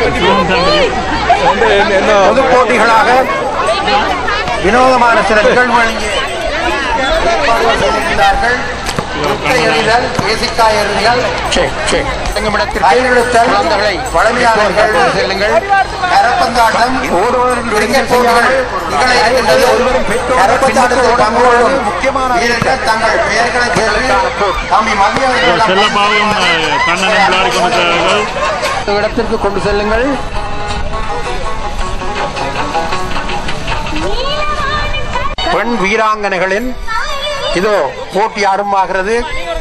பொது போட்டிகளாக வினோதமான சில நிகழ்வுகளை ஏற்பாடுகள் செய்திருக்கிறார்கள் முட்டை எறிதல் தேசிக்காய் எறிதல் கையெழுத்தல் குழந்தைகளை வளமையாளர்கள் செல்லுங்கள் கரப்பந்தாட்டம் கிரிக்கெட் போட்டிகள் நிகழ இருக்கின்றது கரப்பந்தாட்டத்தில் பங்கு கொள்ளும் முக்கியமான வீரர்கள் தங்கள் பெயர்களை சொல்லி தம்மை மதிய செல்லப்பாவும் கண்ணனும் விளையாடி கொண்டிருக்கிறார்கள் இடத்திற்கு கொண்டு செல்லுங்கள் பெண் வீராங்கனைகளின் இதோ போட்டி ஆரம்பமாகிறது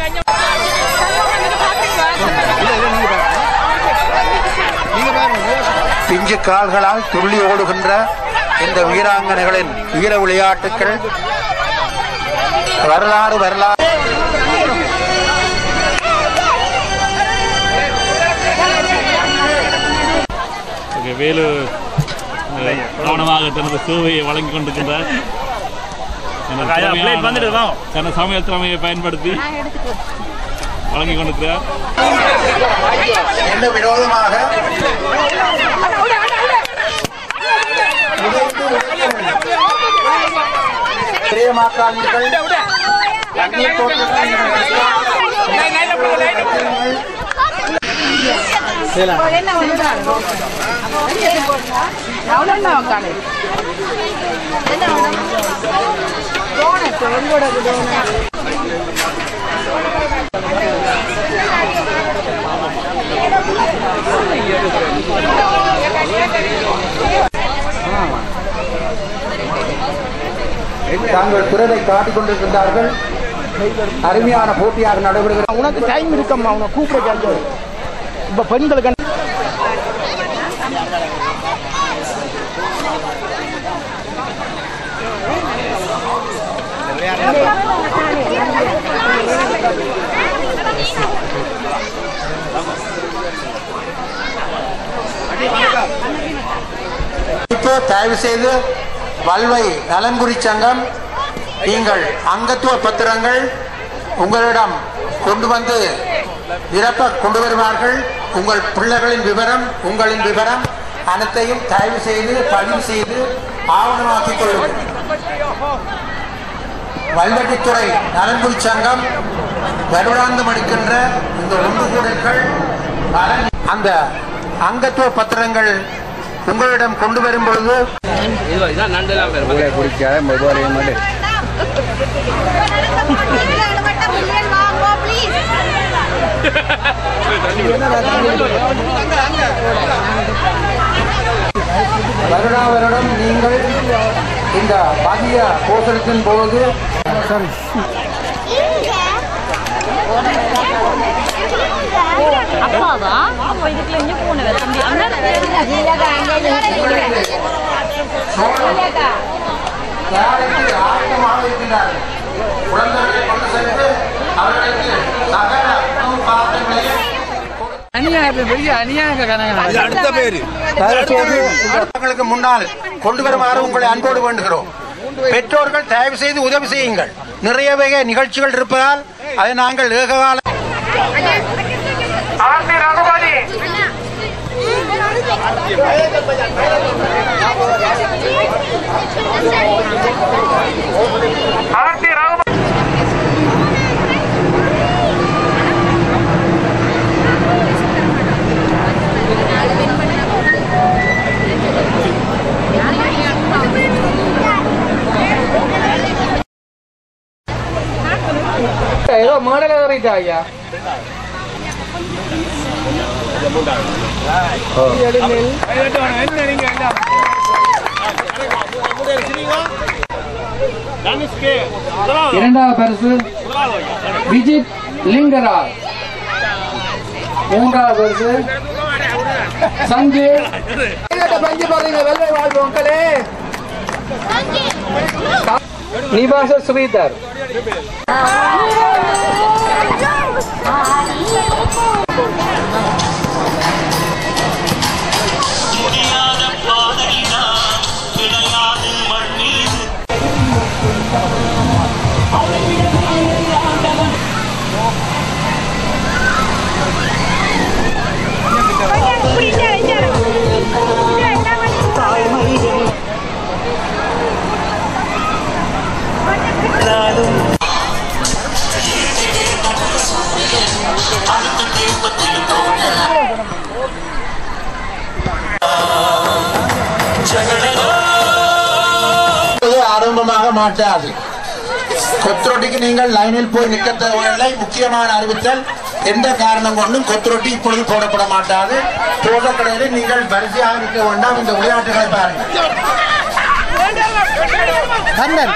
பிஞ்சு கால்களால் துள்ளி ஓடுகின்ற இந்த வீராங்கனைகளின் வீர விளையாட்டுக்கள் வரலாறு வரலாறு ஓகே, வேலு அஹ், கவனமாக தனது சேவையை வழங்கி கொண்டிருக்கின்றார் தனது திறமையான- தனது சமையல் திறமையை பயன்படுத்தி வழங்கி கொண்டிருக்கிறார் என்ன விரோதமாக பிரியமாக்காதீர்கள் தண்ணீர் தோட்டத்தில் தாங்கள் பிறரை காட்டிக் கொண்டிருக்கின்றார்கள் அருமையான போட்டியாக நடைபெறுகிறது உனக்கு டைம் இருக்கம்மா உனக்கு கூப்பிட கேட்க இப்ப பெண்களுக்கு இப்போ தயவு செய்து வல்வை நலன்புரி சங்கம் நீங்கள் அங்கத்துவ பத்திரங்கள் உங்களிடம் கொண்டு வந்து நிரப்ப கொண்டு வருவார்கள் உங்கள் பிள்ளைகளின் விவரம் உங்களின் விவரம் அனைத்தையும் தயவு செய்து பதிவு செய்து ஆவணமாக்கிக் கொள்ளுங்கள் வல்வெட்டித்துறை நலன்புரி சங்கம் வருடாந்தம் அளிக்கின்ற இந்த ஒன்றுகூடல்கள் பலன் அந்த அங்கத்துவ பத்திரங்கள் உங்களிடம் கொண்டு வரும் பொழுது வருடா வருடம் நீங்கள் இந்த மதிய கோசலத்தின் போது அப்பாவா அப்ப இதுக்குள்ள இங்க போனவ தம்பி தயாரித்து ஆயத்தமாக இருக்கின்றார்கள் குழந்தைகளை கொண்டு சென்று அவர்களுக்கு சகல உணவு பதார்த்தங்களையும் அவர்களுக்கு முன்னால் கொண்டு வருமாறு உங்களை அன்போடு வேண்டுகிறோம் பெற்றோர்கள் தயவு செய்து உதவி செய்யுங்கள் நிறைய வகை நிகழ்ச்சிகள் இருப்பதால் அதை நாங்கள் ஏககால ஏதோ மேடல ஏறிட்டா ஐயா இரண்டாவது பரிசு விஜித் லிங்கராஜ் மூன்றாவது பரிசு சஞ்சு பஞ்சு பாருங்க வெள்ளை வாழ்வு மக்களே நிவாச ஸ்ரீதர் புரியுது இது ஆரம்பமாக மாட்டாது கொத்ரொட்டிக்கு நீங்கள் லைனில் போய் நிற்க தேவையில்லை முக்கியமான அறிவித்தல் எந்த காரணம் கொண்டும் கொத்ரொட்டி இப்பொழுது போடப்பட மாட்டாது போட கடையில் நீங்கள் வரிசையாக நிற்க வேண்டாம் இந்த விளையாட்டுகளை பாருங்கள் கண்ணன்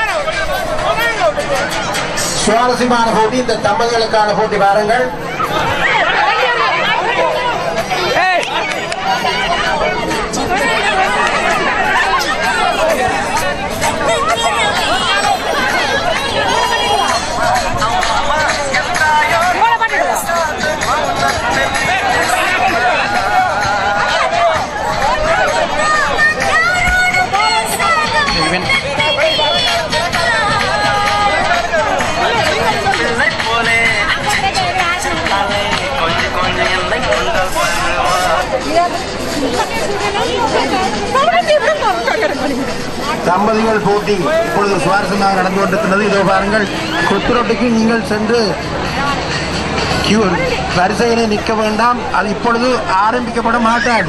சுவாரஸ்யமான போட்டி இந்த தம்பதிகளுக்கான போட்டி பாருங்கள் தம்பதிகள் போட்டி இப்பொழுது சுவாரஸ்யமாக நடந்து கொண்டிருக்கிறது இதோ பாருங்கள் கொத்துரொட்டிக்கு நீங்கள் சென்று கியூ வரிசையிலே நிற்க வேண்டாம் அது இப்பொழுது ஆரம்பிக்கப்பட மாட்டாது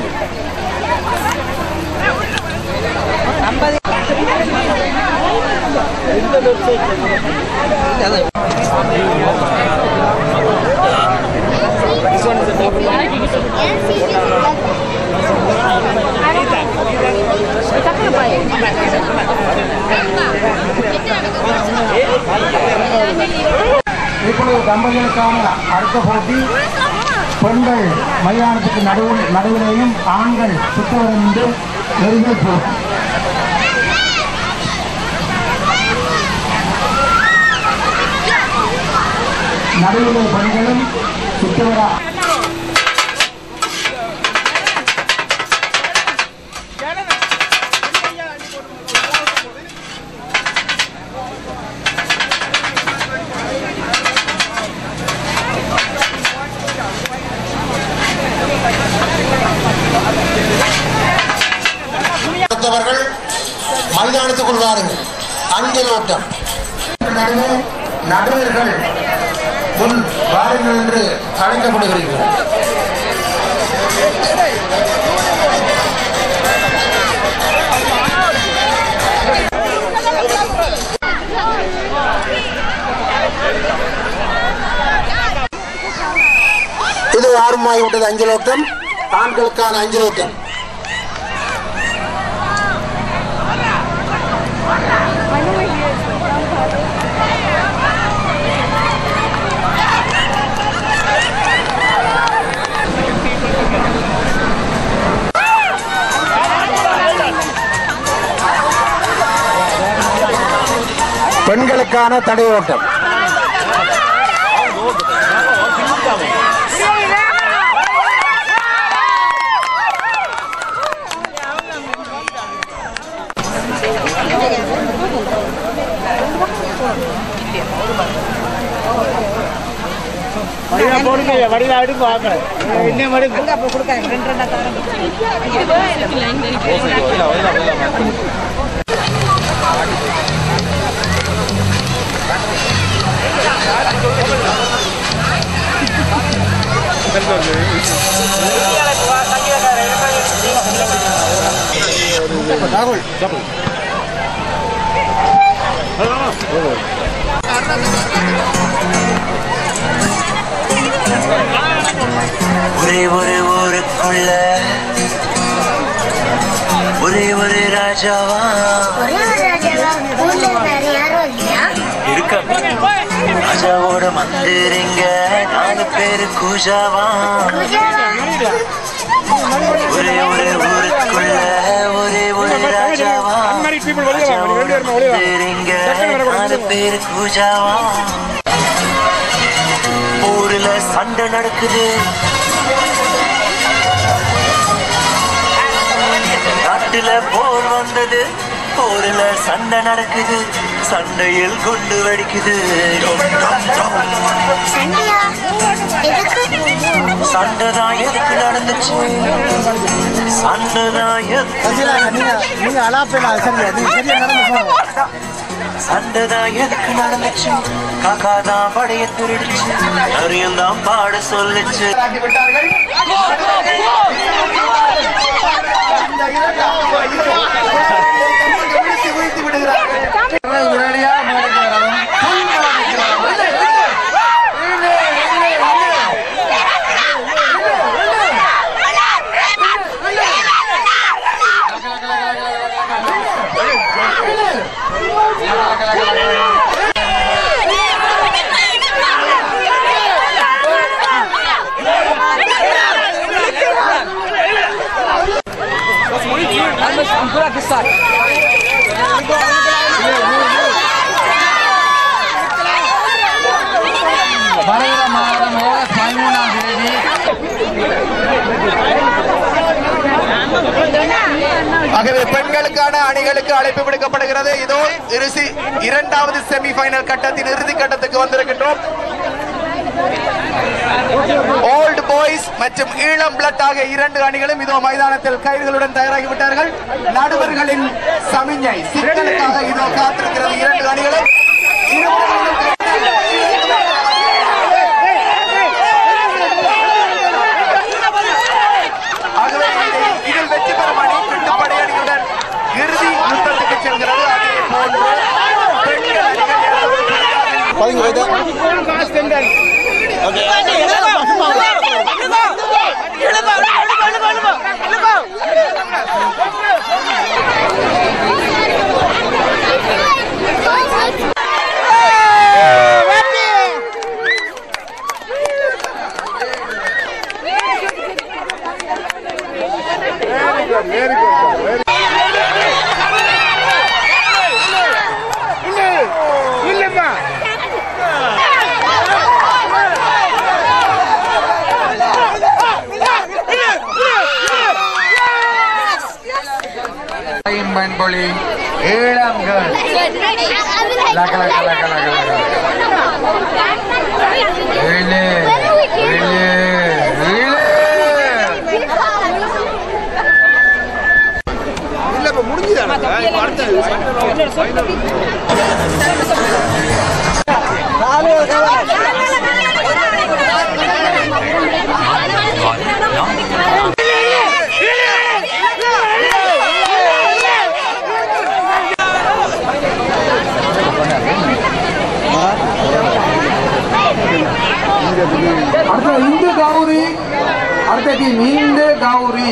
இப்பொழுது தம்பதிகளுக்கான அடுத்த போட்டி பெண்கள் மைதானத்துக்கு நடுவில் நடுவிலேயும் ஆண்கள் சுத்தவரம் என்று நெருங்கில் போட்டி நடுவிலே பெண்களும் சுத்தவரா அடுத்தவர்கள் மைதானத்துக்குள் வாருங்கள் அஞ்சல் ஓட்டம் நடுவே நடுவர்கள் முன் வாருங்கள் என்று அழைக்கப்படுகிறீர்கள் இது ஆறுமாய் விட்டது அஞ்சல் ஓட்டம் ஆண்களுக்கான அஞ்சல் ஓட்டம் பெண்களுக்கான தடை ஓட்டம் ஒரே ஒரு ஊருக்குள்ள ஒரே ஒரு ராஜாவா ஒரே ஒரு ராஜாவா ஊர்ல வேற யாரும் இல்லையா இருக்க ராஜாவோட மந்திரிங்க நாலு பேரு கூஜாவா குஜராவா? ஒரே ஒரு ஊருக்குள்ள ஒரே ஒரு ராஜாவா ராஜாவோட மந்திரிங்க நாலு பேரு கூஜாவா ஊர்ல சண்டை நடக்குது நாட்டுல போர் வந்தது போர்ல சண்டை நடக்குது சண்டையில் குண்டு வெடிக்குது டும், டும், டும். சண்டையா எதுக்கு சண்டைதான் எதுக்கு நடந்துச்சு சண்டைதான் எதுக்கு சண்டைதான் எதுக்கு நடந்துச்சு காக்கா தான் படைய திருடிச்சு நிறையும் தான் பாட சொல்லுச்சு விட்டார்கள் வருகிற மாதம் ஆகஸ்ட் பதிமூணாம் தேதி ஆகவே பெண்களுக்கான அணிகளுக்கு அழைப்பு விடுக்கப்படுகிறது இதோ இறுதி இரண்டாவது செமி ஃபைனல் கட்டத்தின் இறுதி கட்டத்துக்கு வந்திருக்கின்றோம் ஓல்டு பாய்ஸ் மற்றும் ஈழம் பிளட் ஆகிய இரண்டு அணிகளும் இதோ மைதானத்தில் கைதுகளுடன் தயாராகி விட்டார்கள் நடுவர்களின் சமிஞ்சை சிக்கலுக்காக இதோ காத்திருக்கிறது இரண்டு அணிகளும் ஆகவே இந்த- இதில் வெற்றி பெறும் அணி ரெண்டு படையணியுடன் இறுதி யுத்தத்துக்கு செல்கிறது அதே போன்று பெண்கள் அணிகள் பண்பொழி ஈழங்கள் லக லக லக லக லக ஈழு ஈழு ஈழு அடுத்த இந்து கௌரி அடுத்த டீம் இந்து கௌரி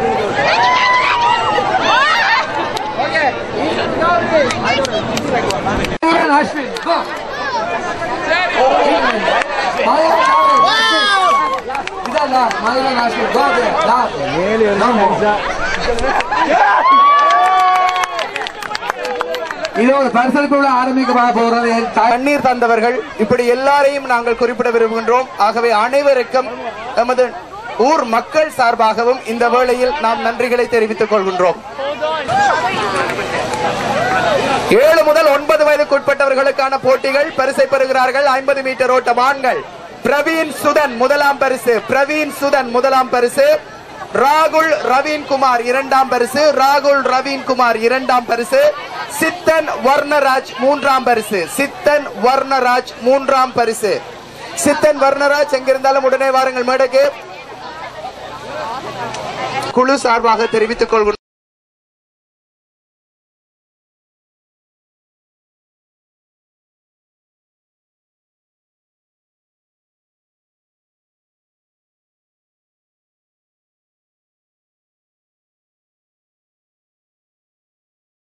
அஸ்வின் go. மதுரை கௌரி, இதான் last, Madurai Ashwin go there, last. இது ஒரு பரிசளிப்பு விழா ஆரம்பிக்க போகிறது தண்ணீர் தந்தவர்கள் இப்படி எல்லாரையும் நாங்கள் குறிப்பிட விரும்புகின்றோம் ஆகவே அனைவருக்கும் எமது ஊர் மக்கள் சார்பாகவும் இந்த வேளையில் நாம் நன்றிகளை தெரிவித்துக் கொள்கின்றோம் ஏழு முதல் ஒன்பது வயதுக்குட்பட்டவர்களுக்கான போட்டிகள் பரிசை பெறுகிறார்கள் ஐம்பது மீட்டர் ஓட்டம் ஆண்கள் பிரவீன் சுதன் முதலாம் பரிசு பிரவீன் சுதன் முதலாம் பரிசு ராகுல் ரவீன் குமார் இரண்டாம் பரிசு ராகுல் ரவீன் குமார் இரண்டாம் பரிசு சித்தன் வர்ணராஜ் மூன்றாம் பரிசு சித்தன் வர்ணராஜ் மூன்றாம் பரிசு சித்தன் வர்ணராஜ் எங்கிருந்தாலும் உடனே வாருங்கள் மேடைக்கு குழு சார்பாக தெரிவித்துக் கொள்கிறோம்